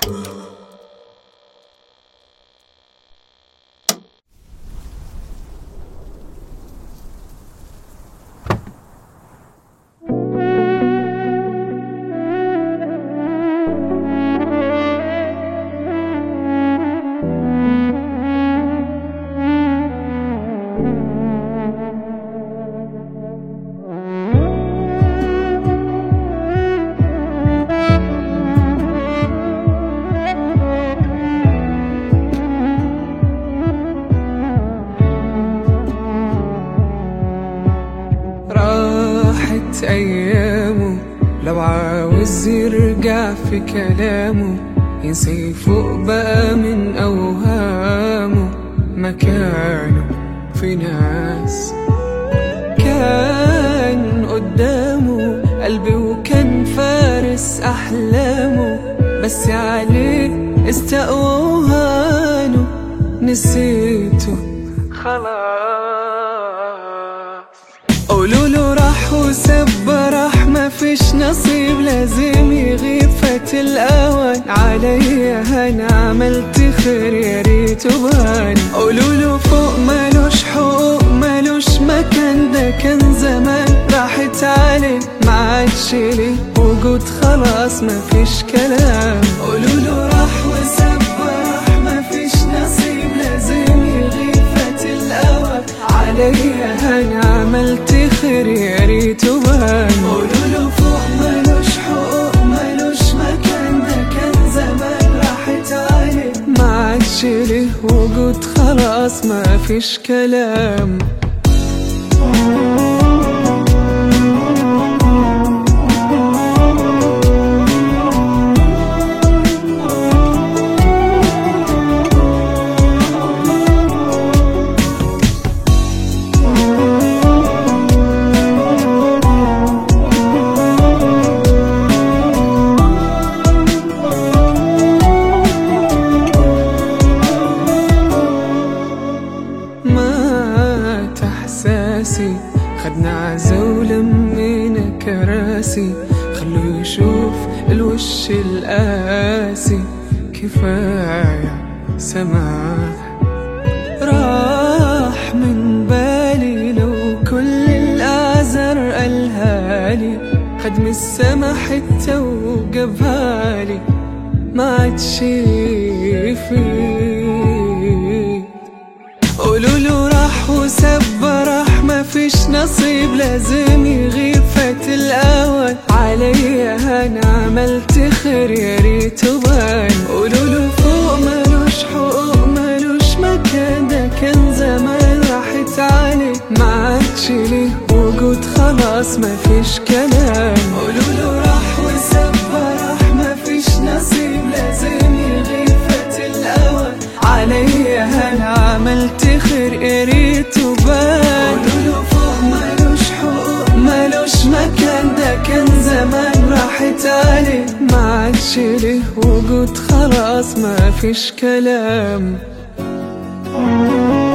راحت أيامه لو عاوز يرجع في كلامه ينسي فوق بقى من أوهامه مكانه في ناس كان قدامه قلبي وكان فارس أحلامه بس عليه استقوى وهانه نسيته خلاص قولوا له راح وسب راح ما فيش نصيب لازم يغيب فات الاوان عليا انا عملت خير يا ريت بان قولوا له فوق مالوش حقوق مالوش مكان ده كان زمان راحت عليه ما عادش ليه وجود خلاص ما فيش كلام قولوا له راح وسب راح ما فيش نصيب لازم يغيب فات الاوان عليا انا عملت خير يا ريت بان قولوا له فوق مالوش حقوق مالوش مكان ده كان زمان راحت عليه ما عادش ليه وجود خلاص ما فيش كلام مات احساسي خدنا عزا ولمينا كراسي خلوه يشوف الوش القاسي كفاية سماح راح من بالي لو كل الأعذار قالها لي خد من السما حتة وجابها لي ما عادش فيه قولوا له راح وسب راح ما فيش نصيب لازم يغيب فات الاوان عليا انا عملت خير يا ريت بان قولوا له فوق مالوش حقوق مالوش مكان ده كان زمان راحت عليه ما عادش ليه وجود خلاص ما فيش كلام قولوا له راح وسب راح ما فيش نصيب لازم يغيب فات الاوان عليا انا عملت خير قريت وبان قولوا فوق مالوش حقوق مالوش مكان ده كان زمان راحت عليه ما عادش ليه وجود خلاص ما فيش كلام